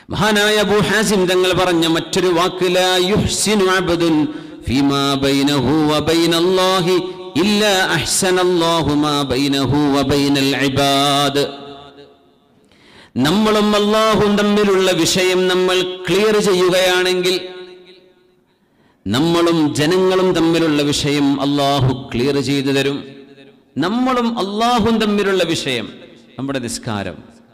മഹാനായ അബൂ ഹാസിം തങ്ങൾ പറഞ്ഞ മറ്റൊരു വാക്ക് ലാ യുഹ്സിനു അബ്ദുൻ ഫീമാ ബൈനഹു വബൈനല്ലാഹി ഇല്ലാ അഹ്സനല്ലാഹു മാ ബൈനഹു വബൈനൽ ഇബാദ് നമ്മളും അള്ളാഹും തമ്മിലുള്ള വിഷയം നമ്മൾ ക്ലിയർ ചെയ്യുകയാണെങ്കിൽ നമ്മളും ജനങ്ങളും തമ്മിലുള്ള വിഷയം അള്ളാഹു ക്ലിയർ ചെയ്തു തരും നമ്മളും അള്ളാഹും തമ്മിലുള്ള വിഷയം നമ്മുടെ നിസ്കാരം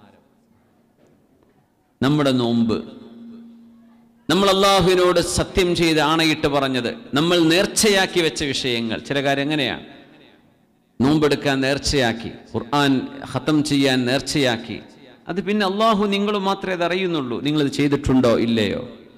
നമ്മുടെ നോമ്പ് നമ്മൾ അള്ളാഹുവിനോട് സത്യം ചെയ്ത് ആണയിട്ട് പറഞ്ഞത് നമ്മൾ നേർച്ചയാക്കി വെച്ച വിഷയങ്ങൾ ചില കാര്യം എങ്ങനെയാണ് നോമ്പെടുക്കാൻ നേർച്ചയാക്കി ഖുർആൻ ഖത്തം ചെയ്യാൻ നേർച്ചയാക്കി അത് പിന്നെ അള്ളാഹു നിങ്ങൾ മാത്രമേ അത് അറിയുന്നുള്ളൂ നിങ്ങളിത് ചെയ്തിട്ടുണ്ടോ ഇല്ലയോ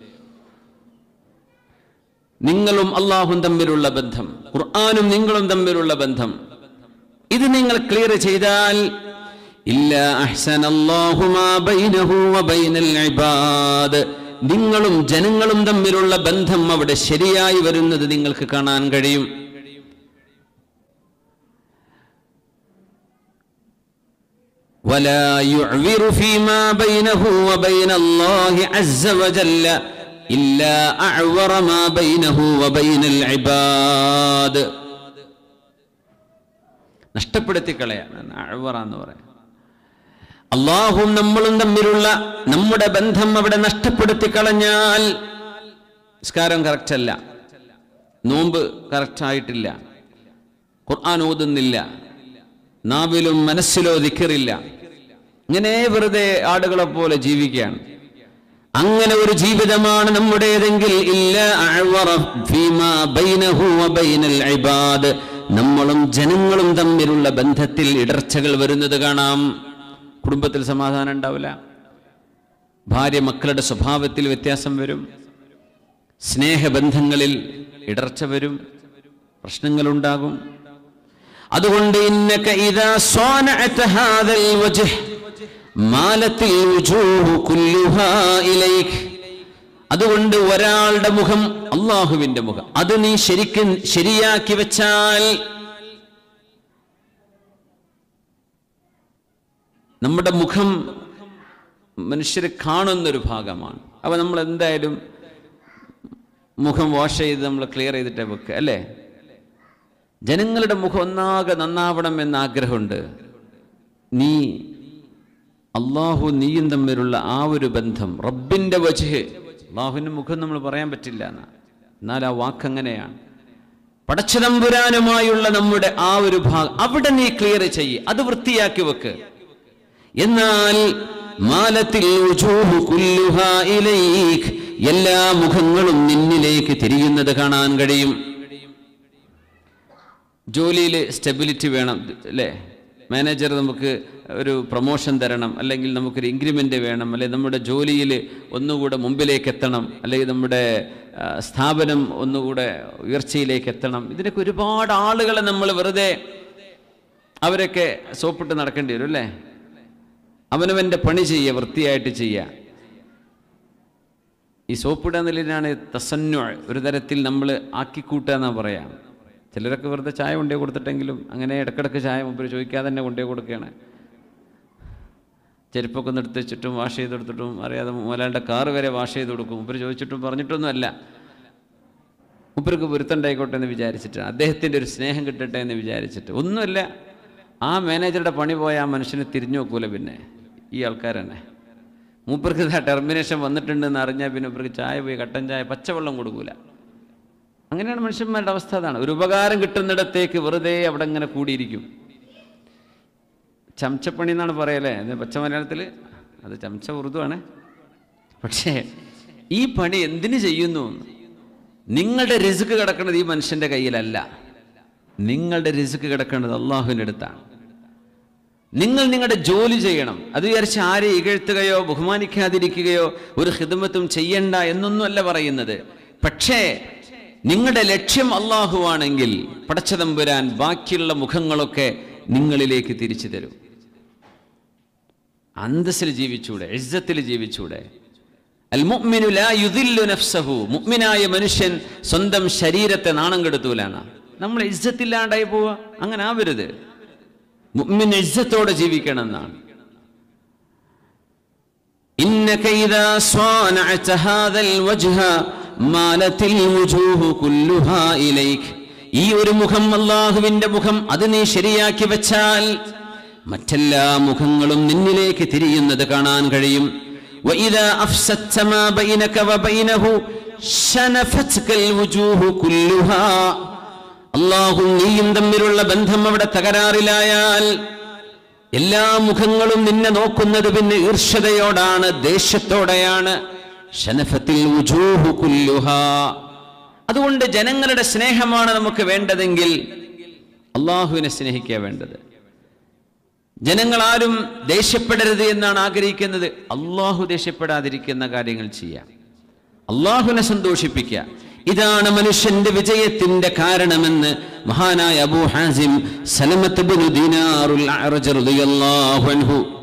നിങ്ങളും അള്ളാഹും തമ്മിലുള്ള ബന്ധം ഖുർആാനും നിങ്ങളും തമ്മിലുള്ള ബന്ധം ഇത് നിങ്ങൾ ക്ലിയർ ചെയ്താൽ ഇല്ല അഹ്സനല്ലാഹു മാ ബൈനഹു വബൈനൽ ഇബാദ് നിങ്ങളും ജനങ്ങളും തമ്മിലുള്ള ബന്ധം അവിടെ ശരിയായി വരുന്നത് നിങ്ങൾക്ക് കാണാൻ കഴിയും ولا يعذر فيما بينه وبين الله عز وجل إلا أعور ما بينه وبين العباد നഷ്ടപ്പെടുത്തി കളയാണ് അഴവറ എന്ന് പറയാം അള്ളാഹും നമ്മളും തമ്മിലുള്ള നമ്മുടെ ബന്ധം അവിടെ നഷ്ടപ്പെടുത്തി കളഞ്ഞാൽ നിസ്കാരം കറക്റ്റ് അല്ല നോമ്പ് കറക്റ്റ് ആയിട്ടില്ല ഖുർആൻ ഓതുന്നില്ല നാവിലും മനസ്സിലോ ദിക്കറില്ല ഇങ്ങനെ വെറുതെ ആടുകളെ പോലെ ജീവിക്കുകയാണ് അങ്ങനെ ഒരു ജീവിതമാണ് നമ്മുടേതെങ്കിൽ ഇല്ല അഅ്വറ ഫീമാ ബൈനഹു വബൈനൽ ഇബാദ് നമ്മളും ജനങ്ങളും തമ്മിലുള്ള ബന്ധത്തിൽ ഇടർച്ചകൾ വരുന്നത് കാണാം കുടുംബത്തിൽ സമാധാനം ഉണ്ടാവില്ല ഭാര്യ മക്കളുടെ സ്വഭാവത്തിൽ വ്യത്യാസം വരും സ്നേഹബന്ധങ്ങളിൽ ഇടർച്ച വരും പ്രശ്നങ്ങളുണ്ടാകും അതുകൊണ്ട് ഇന്നക ഇദാ സ്വാനഅത ഹാദൽ വജ്ഹ് മാലത്തിൽ വുജൂഹു കുല്ലുഹാ ഇലൈക് അതുകൊണ്ട് ഒരാളുടെ മുഖം അള്ളാഹുവിന്റെ മുഖം അത് നീ ശരിക്കും ശരിയാക്കി വെച്ചാൽ നമ്മുടെ മുഖം മനുഷ്യർ കാണുന്നൊരു ഭാഗമാണ് അപ്പൊ നമ്മൾ എന്തായാലും മുഖം വാഷ് ചെയ്ത് നമ്മൾ ക്ലിയർ ചെയ്തിട്ടേ വെക്കുക അല്ലേ ജനങ്ങളുടെ മുഖം ഒന്നാകെ നന്നാവണം എന്ന ആഗ്രഹമുണ്ട് നീ അള്ളാഹു നീയും തമ്മിലുള്ള ആ ഒരു ബന്ധം റബ്ബിന്റെ വജഹ് അള്ളാഹുവിന്റെ മുഖം നമ്മൾ പറയാൻ പറ്റില്ല എന്നാ എന്നാൽ ആ വാക്കങ്ങനെയാണ് പടച്ചതമ്പുരാനുമായുള്ള നമ്മുടെ ആ ഒരു ഭാഗം അവിടെ നീ ക്ലിയർ ചെയ്യ് അത് വൃത്തിയാക്കി വെക്ക് എന്നാൽ മാലത്തിൽ വുജൂഹു കുല്ലുഹാ ഇലൈക് എല്ലാ മുഖങ്ങളും നിന്നിലേക്ക് തിരിയുന്നത് കാണാൻ കഴിയും ജോലിയിൽ സ്റ്റെബിലിറ്റി വേണം അല്ലേ മാനേജർ നമുക്ക് ഒരു പ്രൊമോഷൻ തരണം അല്ലെങ്കിൽ നമുക്കൊരു ഇൻക്രിമെൻ്റ് വേണം അല്ലെങ്കിൽ നമ്മുടെ ജോലിയിൽ ഒന്നുകൂടെ മുമ്പിലേക്ക് എത്തണം അല്ലെങ്കിൽ നമ്മുടെ ആ, സ്ഥാപനം ഒന്നുകൂടെ ഉയർച്ചയിലേക്ക് എത്തണം ഇതിനൊക്കെ ഒരുപാട് ആളുകളെ നമ്മൾ വെറുതെ അവരൊക്കെ സോപ്പിട്ട് നടക്കേണ്ടി വരും അല്ലേ അവനവൻ്റെ പണി ചെയ്യുക വൃത്തിയായിട്ട് ചെയ്യുക ഈ സോപ്പിടുക എന്നുള്ളതിനാണ് തസന്നു ഒരു തരത്തിൽ നമ്മൾ ആക്കിക്കൂട്ടുക എന്നാ പറയാം ചിലരൊക്കെ വെറുതെ ചായ കൊണ്ടേ കൊടുത്തിട്ടെങ്കിലും അങ്ങനെ ഇടക്കിടക്ക് ചായ മുമ്പ് ചോദിക്കാതെ തന്നെ കൊണ്ടേ കൊടുക്കുകയാണ് ചെരുപ്പൊക്കെ ഒന്ന് എടുത്ത് വെച്ചിട്ടും വാഷ് ചെയ്തെടുത്തിട്ടും അറിയാതെ മുതലാളുടെ കാറ് വരെ വാഷ് ചെയ്ത് കൊടുക്കും മുപ്പര് ചോദിച്ചിട്ടും പറഞ്ഞിട്ടൊന്നുമല്ല മുപ്പർക്ക് പൊരുത്തണ്ടായിക്കോട്ടെ എന്ന് വിചാരിച്ചിട്ട് അദ്ദേഹത്തിൻ്റെ ഒരു സ്നേഹം കിട്ടട്ടെ എന്ന് വിചാരിച്ചിട്ട് ഒന്നുമല്ല ആ മാനേജറുടെ പണി പോയ ആ മനുഷ്യന് തിരിഞ്ഞു നോക്കൂല പിന്നെ ഈ ആൾക്കാർ തന്നെ മൂപ്പർക്ക് ഇതാ ടെർമിനേഷൻ വന്നിട്ടുണ്ടെന്ന് അറിഞ്ഞാൽ പിന്നെ മൂപ്പർക്ക് ചായ പോയി കട്ടൻ ചായ പച്ചവെള്ളം കൊടുക്കൂല അങ്ങനെയാണ് മനുഷ്യന്മാരുടെ അവസ്ഥ അതാണ് ഒരു ഉപകാരം കിട്ടുന്നിടത്തേക്ക് വെറുതെ അവിടെ ഇങ്ങനെ കൂടിയിരിക്കും ചമച്ചപ്പണി എന്നാണ് പറയല്ലേ ഇത് പച്ച മലയാളത്തിൽ അത് ചമച്ച ഉറുദുവാണ് പക്ഷേ ഈ പണി എന്തിനു ചെയ്യുന്നു നിങ്ങളുടെ റിസ്ക് കിടക്കുന്നത് ഈ മനുഷ്യന്റെ കയ്യിലല്ല നിങ്ങളുടെ റിസ്ക് കിടക്കേണ്ടത് അള്ളാഹുവിൻ്റെ അടുത്താണ് നിങ്ങൾ നിങ്ങളുടെ ജോലി ചെയ്യണം അത് വിചാരിച്ച് ആരെ ഇകഴ്ത്തുകയോ ബഹുമാനിക്കാതിരിക്കുകയോ ഒരു ഹിദമത്തും ചെയ്യണ്ട എന്നൊന്നുമല്ല പറയുന്നത് പക്ഷേ നിങ്ങളുടെ ലക്ഷ്യം അള്ളാഹുവാണെങ്കിൽ പടച്ചതമ്പുരാൻ ബാക്കിയുള്ള മുഖങ്ങളൊക്കെ നിങ്ങളിലേക്ക് തിരിച്ചു തരും അന്തസ്സിൽ ജീവിച്ചൂടെ ഇസ്സത്തിൽ ജീവിച്ചൂടെ അൽ മുഅ്മിനു ലാ യുദില്ലു നഫ്സഹു മുഅ്മിനായ മനുഷ്യൻ സ്വന്തം ശരീരത്തെ നാണം കെടുത്തൂലാണ് നമ്മൾ ഇസ്സത്തില്ലാണ്ടായി പോവുക അങ്ങനെ ആവരുത് മുഅ്മിൻ ഇസ്സത്തോടെ ജീവിക്കണം എന്നാണ് إنك إذا صانعت هذا الوجه مالت الوجوه كلها إليك ഈ ഒരു മുഖം അള്ളാഹുവിന്റെ മുഖം അത് നീ ശരിയാക്കി വെച്ചാൽ മറ്റെല്ലാ മുഖങ്ങളും നിന്നിലേക്ക് തിരിയുന്നത് കാണാൻ കഴിയും وإذا أفسدت ما بينك وبينه شنفتك الوجوه كلها അള്ളാഹും നീയും തമ്മിലുള്ള ബന്ധം അവിടെ തകരാറിലായാൽ എല്ലാ മുഖങ്ങളും നിന്നെ നോക്കുന്നത് പിന്നെ ഈർഷതയോടാണ് ദേഷ്യത്തോടെയാണ് ഷനഫത്തിൽ വുജൂഹു കുല്ലുഹാ. അതുകൊണ്ട് ജനങ്ങളുടെ സ്നേഹമാണ് നമുക്ക് വേണ്ടതെങ്കിൽ അള്ളാഹുവിനെ സ്നേഹിക്കുക വേണ്ടത് ജനങ്ങൾ ആരും ദേഷ്യപ്പെടരുത് എന്നാണ് ആഗ്രഹിക്കുന്നത് അള്ളാഹു ദേഷ്യപ്പെടാതിരിക്കുന്ന കാര്യങ്ങൾ ചെയ്യാം അള്ളാഹുവിനെ സന്തോഷിപ്പിക്കുക ഇതാണ് മനുഷ്യന്റെ വിജയത്തിന്റെ കാരണമെന്ന് മഹാനായ അബൂ ഹാസിം സലമത്ത് ബിനു ദീനാറുൽ അഅ്റജ് റളിയല്ലാഹു അൻഹു